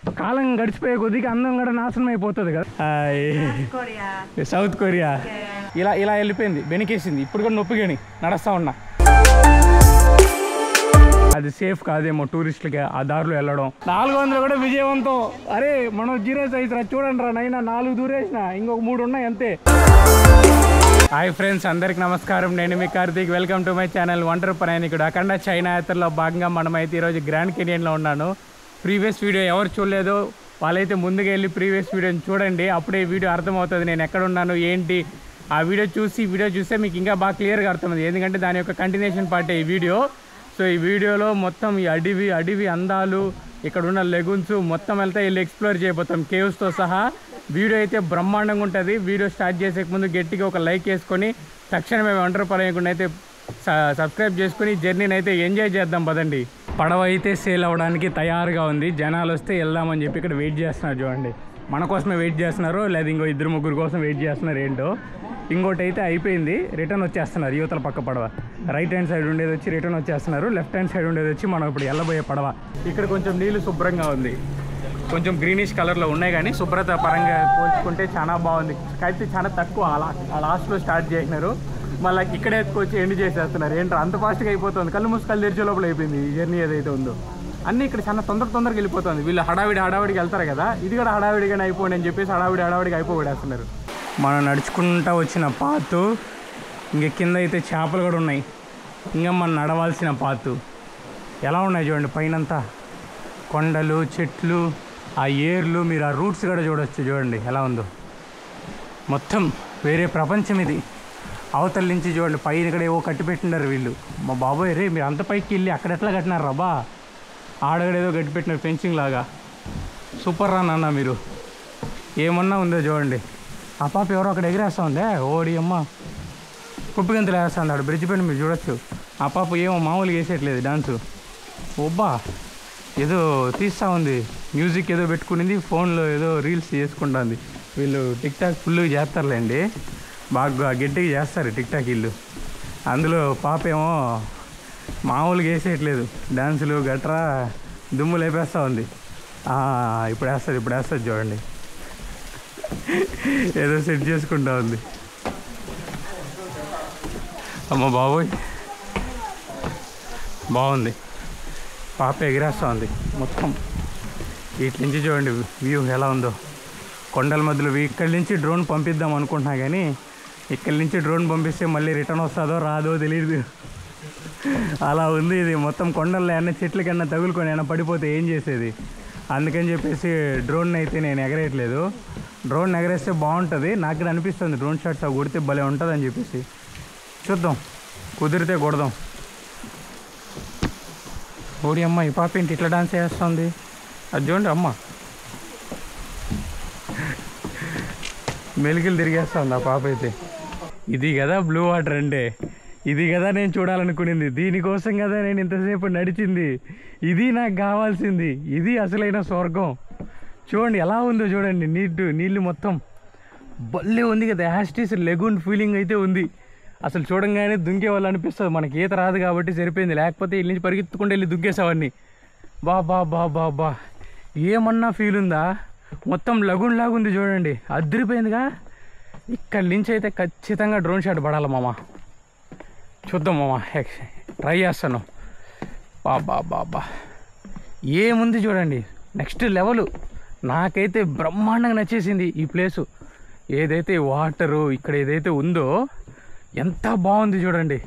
కాలం గడిచిపోయే కొద్దిగా అందం కూడా నాశనం అయిపోతుంది కదా హాయ్. Korea. సౌత్ కొరియా ఇలా ఇలా వెళ్ళిపోయింది వెనకేసింది ఇప్పుడు కూడా నొప్పిగాని నడుస్తా ఉన్నా అది సేఫ్ కాదేమో టూరిస్టులకి ఆ దారిలో వెళ్ళడం నాలుగు వందలు కూడా విజయవంతం అరే మనం జీరో సైజ్ రా చూడండి రా నైనా నాలుగు దూరేసిన ఇంకొక మూడు ఉన్నాయి అంతే హాయ్ ఫ్రెండ్స్ అందరికి నమస్కారం నేను మీ Karthik welcome to my channel ఒంటరి ప్రయాణికుడు అఖండ చైనా యాత్రలో భాగంగా మనమైతే ఈరోజు గ్రాండ్ కెనియన్లో ఉన్నాను ప్రీవియస్ వీడియో ఎవరు చూడలేదో వాళ్ళైతే ముందుకు వెళ్ళి ప్రీవియస్ వీడియోని చూడండి అప్పుడే ఈ వీడియో అర్థమవుతుంది నేను ఎక్కడ ఉన్నాను ఏంటి ఆ వీడియో చూసి వీడియో చూస్తే మీకు ఇంకా బాగా క్లియర్గా అర్థమవుతుంది ఎందుకంటే దాని యొక్క కంటిన్యూషన్ పార్ట్ ఈ వీడియో సో ఈ వీడియోలో మొత్తం ఈ అడవి అడవి అందాలు ఇక్కడ ఉన్న లెగున్స్ మొత్తం వెళ్తే వెళ్ళి ఎక్స్ప్లోర్ చేయబోతాం కేవ్స్తో సహా వీడియో అయితే బ్రహ్మాండంగా ఉంటుంది వీడియో స్టార్ట్ చేసే ముందు గట్టిగా ఒక లైక్ వేసుకొని తక్షణమే ఒంటరి పడేయకుండా అయితే స- సబ్స్క్రైబ్ చేసుకుని జర్నీని అయితే ఎంజాయ్ చేద్దాం పదండి పడవ అయితే సేల్ అవ్వడానికి తయారుగా ఉంది జనాలు వస్తే వెళ్దామని చెప్పి ఇక్కడ వెయిట్ చేస్తున్నారు చూడండి మన కోసమే వెయిట్ చేస్తున్నారు లేదా ఇంకో ఇద్దరు ముగ్గురు కోసం వెయిట్ చేస్తున్నారు ఏంటో ఇంకోటి అయితే అయిపోయింది రిటర్న్ వచ్చేస్తున్నారు యువతల పక్క పడవ రైట్ హ్యాండ్ సైడ్ ఉండేది వచ్చి రిటర్న్ వచ్చేస్తున్నారు లెఫ్ట్ హ్యాండ్ సైడ్ ఉండేది వచ్చి మనం ఇప్పుడు వెళ్ళబోయే పడవ ఇక్కడ కొంచెం నీళ్లు శుభ్రంగా ఉంది కొంచెం గ్రీనిష్ కలర్లో ఉన్నాయి కానీ శుభ్రత పరంగా పోల్చుకుంటే చాలా బాగుంది అయితే చాలా తక్కువ అలా ఆ లాస్ట్లో స్టార్ట్ చేసినారు మళ్ళీ ఇక్కడే ఎత్తుకొచ్చి ఎండ్ చేసేస్తున్నారు ఏంటో అంత ఫాస్ట్గా అయిపోతుంది కళ్ళు మూసి కళ్ళు తెరిచే లోపల అయిపోయింది ఈ జర్నీ ఏదైతే ఉందో అన్నీ ఇక్కడ చాలా తొందర తొందరగా వెళ్ళిపోతుంది వీళ్ళు హడావిడి హడావిడికి వెళ్తారు కదా ఇది కూడా హడావిడిగానే అయిపోండి అని చెప్పేసి హడావిడి హడావిడిగా అయిపోబడేస్తున్నారు మనం నడుచుకుంటా వచ్చిన పాతు ఇంక కింద అయితే చేపలు కూడా ఉన్నాయి ఇంకా మనం నడవాల్సిన పాతు ఎలా ఉన్నాయి చూడండి పైనంతా కొండలు చెట్లు ఆ ఏర్లు మీరు ఆ రూట్స్ కూడా చూడొచ్చు చూడండి ఎలా ఉందో మొత్తం వేరే ప్రపంచం ఇది అవతల నుంచి చూడండి పైన ఇక్కడ ఏవో కట్టి పెట్టినారు వీళ్ళు మా బాబోయ్ రే మీరు అంత పైకి వెళ్ళి అక్కడ ఎట్లా కట్టినారు రబ్బా ఆడగడ ఏదో కట్టి పెట్టినారు ఫెన్సింగ్ లాగా సూపర్ రా నాన్న మీరు ఏమన్నా ఉందో చూడండి ఆ పాప ఎవరో అక్కడ ఎగిరేస్తా ఉందే ఓడి అమ్మ కుప్పిగంతులు వేస్తుంది ఆడ బ్రిడ్జ్ పైన మీరు చూడొచ్చు ఆ పాప ఏమో మామూలుగా వేసేయట్లేదు డాన్సు ఒబ్బా ఏదో తీస్తూ ఉంది మ్యూజిక్ ఏదో పెట్టుకునింది ఫోన్లో ఏదో రీల్స్ చేసుకుంటుంది వీళ్ళు టిక్ టాక్ ఫుల్గా చేస్తారులేండి బాగా గట్టిగా చేస్తారు టిక్ టాక్ వీళ్ళు అందులో పాప ఏమో మామూలుగా వేసేయట్లేదు డాన్సులు గట్రా దుమ్ము లేపేస్తూ ఉంది ఆ, ఇప్పుడు వేస్తుంది ఇప్పుడు వేస్తుంది చూడండి ఏదో సెట్ చేసుకుంటా ఉంది అమ్మ బాబోయ్ బాగుంది పాప ఎగిరేస్తూ ఉంది మొత్తం వీటి నుంచి చూడండి వ్యూ ఎలా ఉందో కొండల మధ్యలో ఇక్కడి నుంచి డ్రోన్ పంపిద్దాం అనుకుంటున్నా కానీ ఇక్కడి నుంచి డ్రోన్ పంపిస్తే మళ్ళీ రిటర్న్ వస్తుందో రాదో తెలియదు అలా ఉంది ఇది మొత్తం కొండల్లో ఏమన్నా చెట్లకన్నా తగులుకొని ఏమన్నా పడిపోతే ఏం చేసేది అందుకని చెప్పేసి డ్రోన్ అయితే నేను ఎగరేయట్లేదు డ్రోన్ ఎగరేస్తే బాగుంటుంది నాకు కూడా అనిపిస్తుంది డ్రోన్ షాట్స్ అవి కొడితే భలే ఉంటుంది అని చెప్పేసి చూద్దాం కుదిరితే కొడదాం ఓడి అమ్మ ఈ పాప ఏంటి ఇట్లా డాన్స్ చేస్తుంది అది చూడండి అమ్మ మెలికలు తిరిగేస్తుంది ఆ పాప అయితే ఇది కదా బ్లూ వాటర్ అంటే ఇది కదా నేను చూడాలనుకునింది దీనికోసం కదా నేను ఇంతసేపు నడిచింది ఇది నాకు కావాల్సింది ఇది అసలైన స్వర్గం చూడండి ఎలా ఉందో చూడండి నీటు నీళ్ళు మొత్తం భలే ఉంది కదా యాస్టీస్ లెగున్ ఫీలింగ్ అయితే ఉంది అసలు చూడంగానే దుంకే వాళ్ళు అనిపిస్తుంది మనకి ఈత రాదు కాబట్టి సరిపోయింది లేకపోతే ఇల్లు నుంచి పరిగెత్తుకుంటూ వెళ్ళి దుంకేసేవాడిని బా బా బా బా బా ఏమన్నా ఫీల్ ఉందా మొత్తం లగున్ లాగా ఉంది చూడండి అదిరిపోయిందిగా ఇక్కడి నుంచి అయితే ఖచ్చితంగా డ్రోన్ షాట్ పడాలి మామ చూద్దాం మామ ఎక్స్ ట్రై చేస్తాను బా బా బా బా ఏముంది చూడండి నెక్స్ట్ లెవెల్ నాకైతే బ్రహ్మాండంగా నచ్చేసింది ఈ ప్లేసు ఏదైతే వాటరు ఇక్కడ ఏదైతే ఉందో ఎంత బాగుంది చూడండి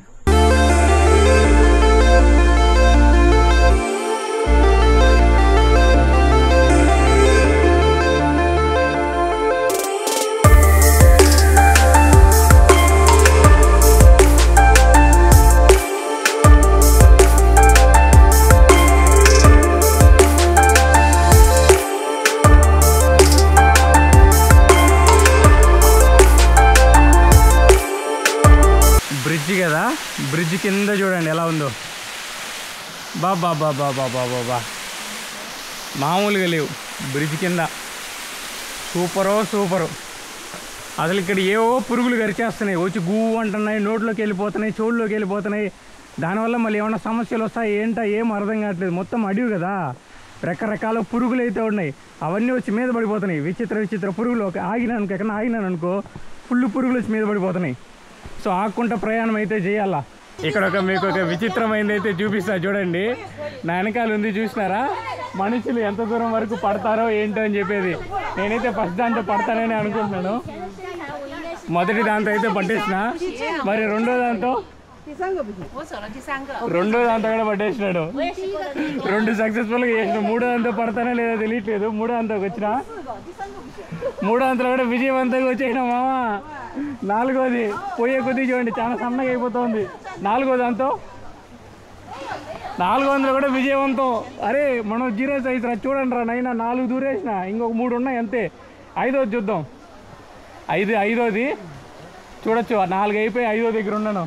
బ్రిడ్జ్ కదా బ్రిడ్జ్ కింద చూడండి ఎలా ఉందో బా బా బా బా బా బా బా బా మామూలుగా లేవు బ్రిడ్జ్ కింద సూపరో సూపరు అసలు ఇక్కడ ఏవో పురుగులు గరిచేస్తున్నాయి వచ్చి గూ అంటున్నాయి నోట్లోకి వెళ్ళిపోతున్నాయి చెవుల్లోకి వెళ్ళిపోతున్నాయి దానివల్ల మళ్ళీ ఏమైనా సమస్యలు వస్తాయి ఏంటో ఏం అర్థం కావట్లేదు మొత్తం అడవి కదా రకరకాల పురుగులు అయితే ఉన్నాయి అవన్నీ వచ్చి మీద పడిపోతున్నాయి విచిత్ర విచిత్ర పురుగులు ఒక ఆగినాను ఎక్కడ ఆగినాను అనుకో ఫుల్ పురుగులు వచ్చి మీద పడిపోతున్నాయి సో ఆకుండా ప్రయాణం అయితే చేయాలా ఇక్కడ ఒక మీకు ఒక విచిత్రమైనది అయితే చూపిస్తా చూడండి నా వెనకాల ఉంది చూసినారా మనుషులు ఎంత దూరం వరకు పడతారో ఏంటో అని చెప్పేది నేనైతే ఫస్ట్ దాంతో పడతానని అనుకుంటున్నాను మొదటి దాంతో అయితే పట్టేసిన మరి రెండో దాంతో 第三个不行。 我走了第三个。 రెండో దాంతో కూడా పట్టేసినాడు 我也是一个第一个。 రెండు సక్సెస్ఫుల్గా చేసిన మూడో దాంతో పడతానో లేదో తెలియట్లేదు మూడో దాంతోకి వచ్చిన మూడో దాంతో కూడా విజయవంతంగా వచ్చేసిన మామ నాలుగోది పోయే కొద్దీ చూడండి చాలా సన్నగా అయిపోతుంది నాలుగో దాంతో నాలుగు వందలు కూడా విజయవంతం అరే మనం జీరో సైజ్ రా చూడండి రా నైనా నాలుగు దూరేసిన ఇంకొక మూడు ఉన్నాయి అంతే ఐదోది చూద్దాం ఐదు ఐదోది చూడొచ్చు నాలుగు అయిపోయి ఐదో దగ్గర ఉన్నాను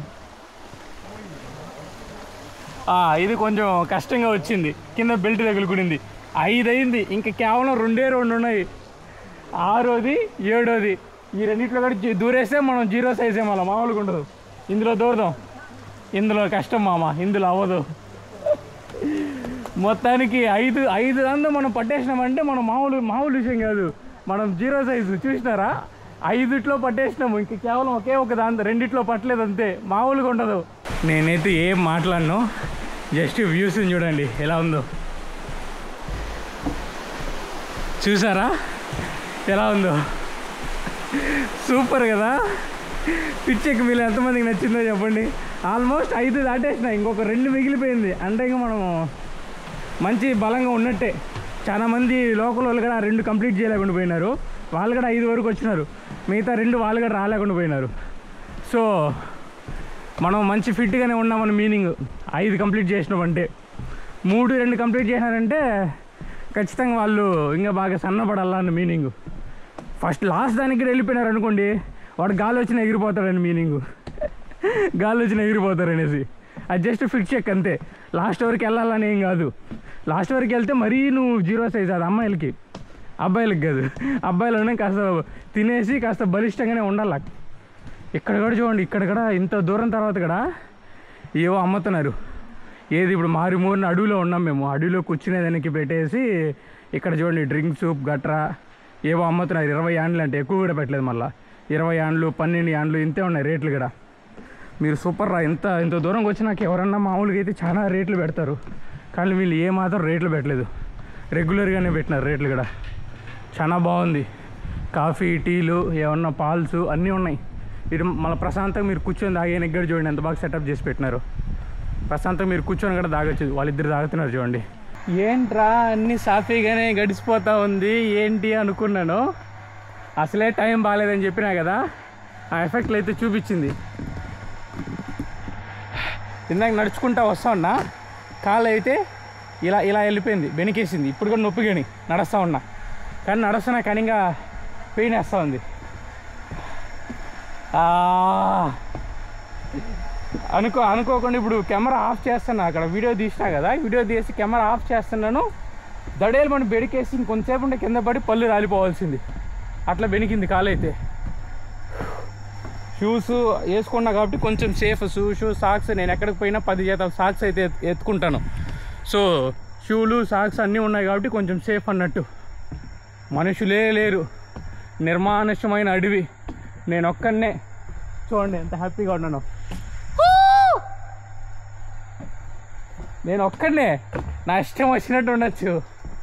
ఆ, ఇది కొంచెం కష్టంగా వచ్చింది కింద బెల్ట్ తగులుకునింది ఐదు అయింది ఇంకా కేవలం రెండే రెండు ఉన్నాయి ఆరోది ఏడోది ఈ రెండిట్లో కూడా జీ- దూరేస్తే మనం జీరో సైజ్ మళ్ళీ మామూలుగా ఉండదు ఇందులో దూరదాం ఇందులో కష్టం మామ ఇందులో అవ్వదు మొత్తానికి ఐదు ఐదు దాంతో మనం పట్టేసినామంటే మనం మామూలు మామూలు విషయం కాదు మనం జీరో సైజు చూసినారా ఐదుట్లో పట్టేసినాము ఇంక కేవలం ఒకే ఒక దాంతో రెండిట్లో పట్టలేదు అంతే మామూలుగా ఉండదు నేనైతే ఏం మాట్లాడను జస్ట్ వ్యూస్ని చూడండి ఎలా ఉందో చూసారా ఎలా ఉందో సూపర్ కదా పిచ్చెక్కి మీరు ఎంతమందికి నచ్చిందో చెప్పండి ఆల్మోస్ట్ ఐదు దాటేసిన ఇంకొక రెండు మిగిలిపోయింది అంటే ఇంకా మనము మంచి బలంగా ఉన్నట్టే చాలా మంది లోకల్ వాళ్ళు కూడా ఆ రెండు కంప్లీట్ చేయలేకుండా పోయినారు వాళ్ళు కూడా ఐదు వరకు వచ్చినారు మిగతా రెండు వాళ్ళు కూడా రాలేకుండా పోయినారు సో మనం మంచి ఫిట్గానే ఉన్నామని మీనింగ్ ఐదు కంప్లీట్ చేసినామంటే మూడు రెండు కంప్లీట్ చేసినారంటే ఖచ్చితంగా వాళ్ళు ఇంకా బాగా సన్నపడాలా అని మీనింగ్ ఫస్ట్ లాస్ట్ దానికి కూడా వెళ్ళిపోయినారు అనుకోండి వాడు గాలి వచ్చిన ఎగిరిపోతాడని మీనింగ్ గాలి వచ్చిన ఎగిరిపోతారు అనేసి అది జస్ట్ ఫిట్ చెక్ అంతే లాస్ట్ వరకు వెళ్ళాలని ఏం కాదు లాస్ట్ వరకు వెళ్తే మరీ నువ్వు జీరో సైజ్ అది అమ్మాయిలకి అబ్బాయిలకి కాదు అబ్బాయిలు కాస్త తినేసి కాస్త బలిష్టంగానే ఉండాలి ఇక్కడ కూడా చూడండి ఇక్కడ కూడా ఇంత దూరం తర్వాత కూడా ఏవో అమ్ముతున్నారు ఏది ఇప్పుడు మారిమూరిన అడవిలో ఉన్నాం మేము అడవిలో కూర్చునేదానికి పెట్టేసి ఇక్కడ చూడండి డ్రింక్ సూప్ గట్రా ఏవో అమ్ముతున్నారు ఇరవై యాండ్లు అంటే ఎక్కువ కూడా పెట్టలేదు మళ్ళీ ఇరవై యాండ్లు పన్నెండు యాండ్లు ఇంతే ఉన్నాయి రేట్లు కూడా మీరు సూపర్ రా ఇంత ఇంత దూరంకి వచ్చినాక ఎవరన్నా మామూలుగా అయితే చాలా రేట్లు పెడతారు కానీ వీళ్ళు ఏ మాత్రం రేట్లు పెట్టలేదు రెగ్యులర్గానే పెట్టినారు రేట్లు కూడా చాలా బాగుంది కాఫీ టీలు ఏమన్నా పాల్స్ అన్నీ ఉన్నాయి ఇటు మళ్ళీ ప్రశాంతంగా మీరు కూర్చొని తాగేనికి కూడా చూడండి ఎంత బాగా సెటప్ చేసి పెట్టినారు ప్రశాంతంగా మీరు కూర్చొని కూడా తాగొచ్చు వాళ్ళిద్దరు తాగుతున్నారు చూడండి ఏంట్రా అన్నీ సాఫీగానే గడిచిపోతా ఉంది ఏంటి అనుకున్నాను అసలే టైం బాగాలేదని చెప్పినా కదా ఆ ఎఫెక్ట్లు అయితే చూపించింది ఇందాక నడుచుకుంటా వస్తా ఉన్నా కాళ్ళు అయితే ఇలా ఇలా వెళ్ళిపోయింది బెనికేసింది ఇప్పుడు కూడా నొప్పి కానీ నడుస్తూ ఉన్నా కానీ నడుస్తున్నా కానీ ఇంకా పెయిన్ వేస్తూ ఉంది ఆ, అనుకో అనుకోకుండా ఇప్పుడు కెమెరా ఆఫ్ చేస్తున్నా అక్కడ వీడియో తీసినా కదా వీడియో తీసి కెమెరా ఆఫ్ చేస్తున్నాను దడేలు మనం బెడికేసి ఇంకొంతసేపు ఉంటే కింద పడి పళ్ళు రాలిపోవాల్సింది అట్లా బెనికింది కాలైతే షూస్ వేసుకున్నా కాబట్టి కొంచెం సేఫ్ షూ షూ సాక్స్ నేను ఎక్కడికి పోయినా పది జతల సాక్స్ అయితే ఎత్- ఎత్తుకుంటాను సో షూలు సాక్స్ అన్నీ ఉన్నాయి కాబట్టి కొంచెం సేఫ్ అన్నట్టు మనుషులే లేరు నిర్మానుష్యమైన అడవి నేను ఒక్కనే చూడండి ఎంత హ్యాపీగా ఉన్నాను నేను ఒక్కనే నా ఇష్టం వచ్చినట్టు ఉండొచ్చు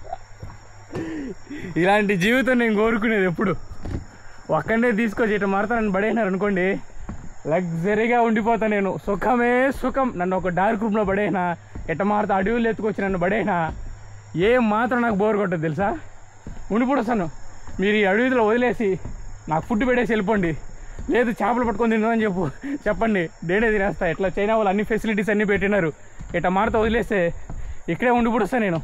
ఇలాంటి జీవితం నేను కోరుకునేది ఎప్పుడు ఒక్కడే తీసుకొచ్చి ఇట్లా మారుతా నన్ను పడేసినారు అనుకోండి లగ్జరీగా ఉండిపోతా నేను సుఖమే సుఖం నన్ను ఒక డార్క్ రూమ్లో పడేసిన ఎట్ట మారుతా అడవులు ఎత్తుకొచ్చి నన్ను పడేసిన ఏం మాత్రం నాకు బోర్ కొట్టదు తెలుసా ఉండిపోతాను మీరు ఈ అడవిలో వదిలేసి నాకు ఫుడ్ పెట్టేసి వెళ్ళిపోండి లేదు చేపలు పట్టుకొని తిందామని చెప్పు చెప్పండి నేనే తినేస్తా ఇట్లా చైనా వాళ్ళు అన్ని ఫెసిలిటీస్ అన్నీ పెట్టినారు ఇట్లా మారుతా వదిలేస్తే ఇక్కడే ఉండిపోతా నేను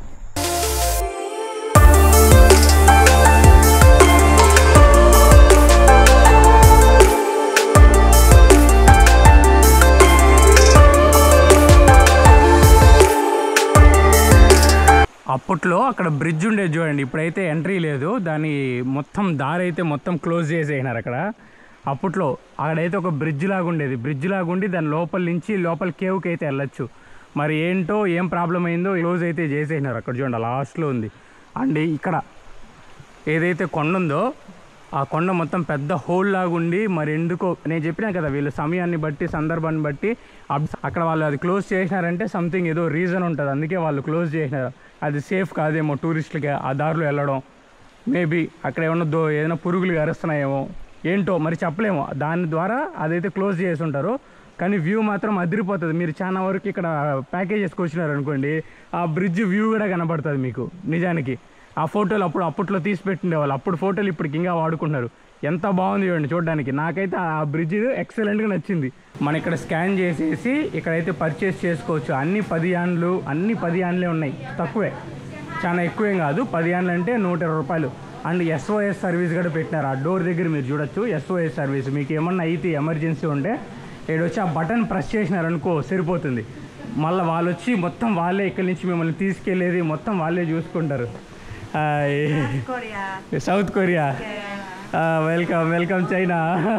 అప్పట్లో అక్కడ బ్రిడ్జ్ ఉండేది చూడండి ఇప్పుడైతే ఎంట్రీ లేదు దాని మొత్తం దారి అయితే మొత్తం క్లోజ్ చేసేసినారు అక్కడ అప్పట్లో అక్కడైతే ఒక బ్రిడ్జ్ లాగా ఉండేది బ్రిడ్జ్ లాగా ఉండి దాని లోపల నుంచి లోపల కేవ్కి అయితే వెళ్ళొచ్చు మరి ఏంటో ఏం ప్రాబ్లం అయిందో క్లోజ్ అయితే చేసేసినారు అక్కడ చూడండి లాస్ట్లో ఉంది అండ్ ఇక్కడ ఏదైతే కొండ ఉందో ఆ కొండ మొత్తం పెద్ద హోల్ లాగా ఉండి మరి ఎందుకో నేను చెప్పినా కదా వీళ్ళు సమయాన్ని బట్టి సందర్భాన్ని బట్టి అబ్- అక్కడ వాళ్ళు అది క్లోజ్ చేసినారంటే సంథింగ్ ఏదో రీజన్ ఉంటుంది అందుకే వాళ్ళు క్లోజ్ చేసినారు అది సేఫ్ కాదేమో టూరిస్టులకి ఆ దారిలో వెళ్ళడం మేబీ అక్కడ ఏమన్నా దో ఏదైనా పురుగులు కరుస్తున్నాయేమో ఏంటో మరి చెప్పలేము దాని ద్వారా అదైతే క్లోజ్ చేసి ఉంటారు కానీ వ్యూ మాత్రం అదిరిపోతుంది మీరు చాలా వరకు ఇక్కడ ప్యాకేజ్ చేసుకొచ్చినారు అనుకోండి ఆ బ్రిడ్జ్ వ్యూ కూడా కనబడుతుంది మీకు నిజానికి ఆ ఫోటోలు అప్పుడు అప్పట్లో తీసి పెట్టిండే వాళ్ళు అప్పుడు ఫోటోలు ఇప్పటికి ఇంకా వాడుకుంటున్నారు ఎంత బాగుంది చూడండి చూడడానికి నాకైతే ఆ బ్రిడ్జ్ ఎక్సలెంట్గా నచ్చింది మనం ఇక్కడ స్కాన్ చేసేసి ఇక్కడైతే పర్చేస్ చేసుకోవచ్చు అన్ని పది యాన్లు అన్ని పది యాన్లే ఉన్నాయి తక్కువే చాలా ఎక్కువేం కాదు పది యాన్లు అంటే నూట ఇరవై రూపాయలు అండ్ ఎస్ఓఎస్ సర్వీస్ కూడా పెట్టినారు ఆ డోర్ దగ్గర మీరు చూడొచ్చు ఎస్ఓఎస్ సర్వీస్ మీకు ఏమన్నా అయితే ఎమర్జెన్సీ ఉంటే ఇక్కడ వచ్చి ఆ బటన్ ప్రెస్ చేసినారనుకో సరిపోతుంది మళ్ళీ వాళ్ళు వచ్చి మొత్తం వాళ్ళే ఇక్కడి నుంచి మిమ్మల్ని తీసుకెళ్ళేది మొత్తం వాళ్ళే చూసుకుంటారు hi. Korea. South Korea welcome welcome China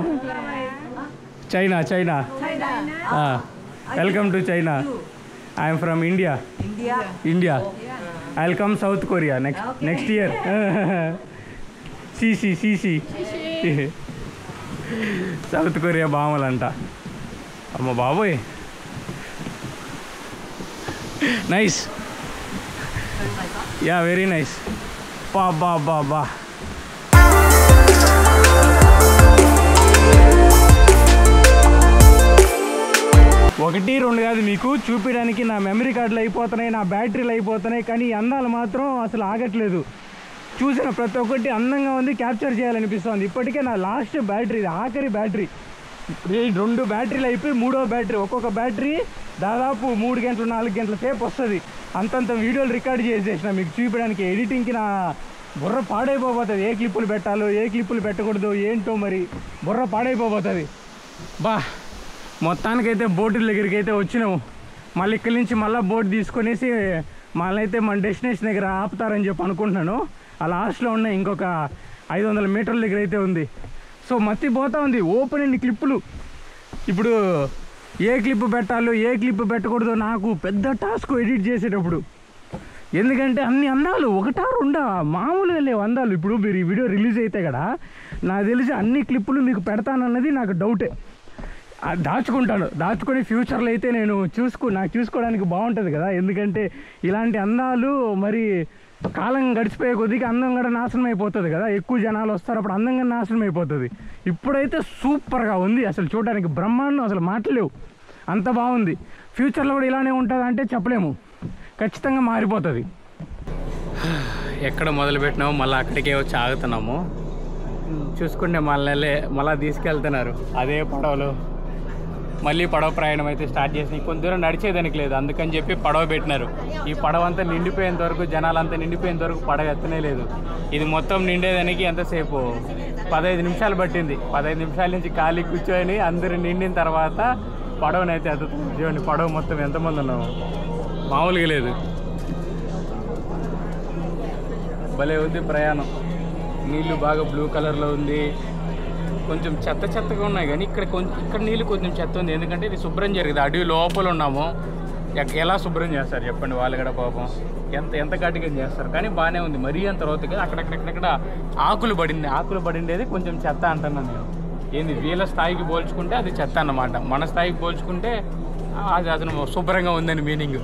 China China welcome to China I'm from India India. India I will come South Korea next next year సీసీ సీసీ సౌత్ కొరియా బామలంట అమ్మ బాబోయ్ నైస్ యా వెరీ నైస్ బా బా బా బా ఒకటి రెండు కాదు మీకు చూపించడానికి నా మెమరీ కార్డులు అయిపోతున్నాయి నా బ్యాటరీలు అయిపోతున్నాయి కానీ ఈ అందాలు మాత్రం అసలు ఆగట్లేదు చూసిన ప్రతి ఒక్కటి అందంగా ఉంది క్యాప్చర్ చేయాలనిపిస్తుంది ఇప్పటికే నా లాస్ట్ బ్యాటరీ ఇది ఆఖరి బ్యాటరీ ఈ రెండు బ్యాటరీలు అయిపోయి మూడో బ్యాటరీ ఒక్కొక్క బ్యాటరీ దాదాపు మూడు గంటలు నాలుగు గంటల సేపు వస్తుంది అంతంత వీడియోలు రికార్డ్ చేసేసిన మీకు చూపించడానికి ఎడిటింగ్కి నా బుర్ర పాడైపోతుంది ఏ క్లిప్పులు పెట్టాలో ఏ క్లిప్పులు పెట్టకూడదు ఏంటో మరి బుర్ర పాడైపోతుంది బా మొత్తానికైతే బోటు దగ్గరికి అయితే వచ్చినాము మళ్ళీ ఇక్కడి నుంచి మళ్ళీ బోట్ తీసుకొనేసి మళ్ళీ అయితే మన డెస్టినేషన్ దగ్గర ఆపుతారని చెప్పి అనుకుంటున్నాను ఆ లాస్ట్లో ఉన్న ఇంకొక ఐదు వందల మీటర్ల దగ్గర అయితే ఉంది సో మత్తి పోతా ఉంది ఓపెన్ అండి క్లిప్పులు ఇప్పుడు ఏ క్లిప్ పెట్టాలో ఏ క్లిప్ పెట్టకూడదో నాకు పెద్ద టాస్క్ ఎడిట్ చేసేటప్పుడు ఎందుకంటే అన్ని అందాలు ఒకటా రెండా మామూలుగా లేవు అందాలు ఇప్పుడు మీరు ఈ వీడియో రిలీజ్ అయితే కదా నాకు తెలిసి అన్ని క్లిప్పులు మీకు పెడతానన్నది నాకు డౌటే ఆ దాచుకుంటాను దాచుకొని ఫ్యూచర్లో అయితే నేను చూసుకో నాకు చూసుకోవడానికి బాగుంటుంది కదా ఎందుకంటే ఇలాంటి అందాలు మరి కాలం గడిచిపోయే కొద్దిగా అందం కూడా నాశనం అయిపోతుంది కదా ఎక్కువ జనాలు వస్తారు అప్పుడు అందంగా నాశనం అయిపోతుంది ఇప్పుడైతే సూపర్గా ఉంది అసలు చూడడానికి బ్రహ్మాండం అసలు మాటలేవు అంత బాగుంది ఫ్యూచర్లో కూడా ఇలానే ఉంటుంది అంటే చెప్పలేము ఖచ్చితంగా మారిపోతుంది ఎక్కడ మొదలు పెట్టినామో మళ్ళీ అక్కడికే వచ్చి ఆగుతున్నాము చూసుకుంటే మళ్ళీ మళ్ళీ తీసుకెళ్తున్నారు అదే పడవలో మళ్ళీ పడవ ప్రయాణం అయితే స్టార్ట్ చేసి కొంత దూరం నడిచేదానికి లేదు అందుకని చెప్పి పడవ పెట్టినారు ఈ పడవ అంతా నిండిపోయేంత వరకు జనాలంతా నిండిపోయేంత వరకు పడవ ఎత్తనే లేదు ఇది మొత్తం నిండేదానికి ఎంతసేపు పదహైదు నిమిషాలు పట్టింది పదహైదు నిమిషాల నుంచి ఖాళీ కూర్చొని అందరూ నిండిన తర్వాత పడవనైతే ఎత్తుతుంది చూడండి పడవ మొత్తం ఎంతమంది ఉన్నాము మామూలుగా లేదు భలే ఉంది ప్రయాణం నీళ్లు బాగా బ్లూ కలర్లో ఉంది కొంచెం చెత్త చెత్తగా ఉన్నాయి కానీ ఇక్కడ కొంచెం ఇక్కడ నీళ్ళు కొంచెం చెత్త ఉంది ఎందుకంటే ఇది శుభ్రం జరిగింది అడవి లోపల ఉన్నాము ఎక్- ఎలా శుభ్రం చేస్తారు చెప్పండి వాళ్ళు కూడా పాపం ఎంత ఎంత గట్టిగా చేస్తారు కానీ బాగానే ఉంది మరీ అంత రోతగా అక్కడక్కడక్కడ ఆకులు పడింది ఆకులు పడిండేది కొంచెం చెత్త అంటున్నాను నేను ఏంది వీళ్ళ స్థాయికి పోల్చుకుంటే అది చెత్త అన్నమాట మన స్థాయికి పోల్చుకుంటే ఆ, అది అతను శుభ్రంగా ఉందని మీనింగ్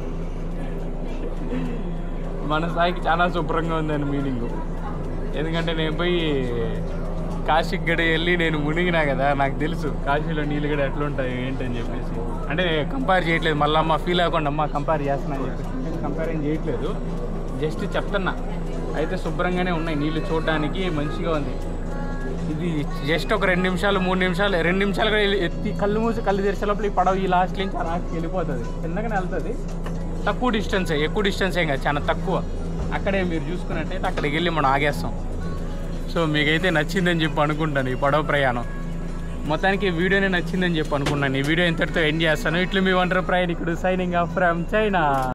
మన స్థాయికి చాలా శుభ్రంగా ఉందని మీనింగ్ ఎందుకంటే నేను పోయి కాశీకి గడి వెళ్ళి నేను మునిగినా కదా నాకు తెలుసు కాశీలో నీళ్ళు కూడా ఎట్లా ఉంటాయి ఏంటని చెప్పేసి అంటే కంపేర్ చేయట్లేదు మళ్ళీ అమ్మ ఫీల్ అవ్వకుండా అమ్మ కంపేర్ చేస్తున్నా అని చెప్పేసి కంపేర్ ఏం చేయట్లేదు జస్ట్ చెప్తున్నా అయితే శుభ్రంగానే ఉన్నాయి నీళ్ళు చూడడానికి మంచిగా ఉంది ఇది జస్ట్ ఒక రెండు నిమిషాలు మూడు నిమిషాలు రెండు నిమిషాలు కూడా వెళ్ళి- ఎత్తి కళ్ళు మూసి కళ్ళు తెరిచే లోపల ఈ పడవ ఈ లాస్ట్ నుంచి ఆ లాస్ట్కి వెళ్ళిపోతుంది చిన్నగానే వెళ్తుంది తక్కువ డిస్టెన్సే ఎక్కువ డిస్టెన్స్ ఏం కాదు చాలా తక్కువ అక్కడే మీరు చూసుకున్నట్టయితే అక్కడికి వెళ్ళి మనం ఆగేస్తాం సో మీకైతే నచ్చిందని చెప్పి అనుకుంటాను ఈ పడవ ప్రయాణం మొత్తానికి ఈ వీడియోనే నచ్చిందని చెప్పి అనుకున్నాను ఈ వీడియో ఇంతటితో ఎండ్ చేస్తాను ఇట్లు మీ వండర్ ప్రయాణికుడు సైనింగ్ ఆఫ్ ఫ్రమ్ చైనా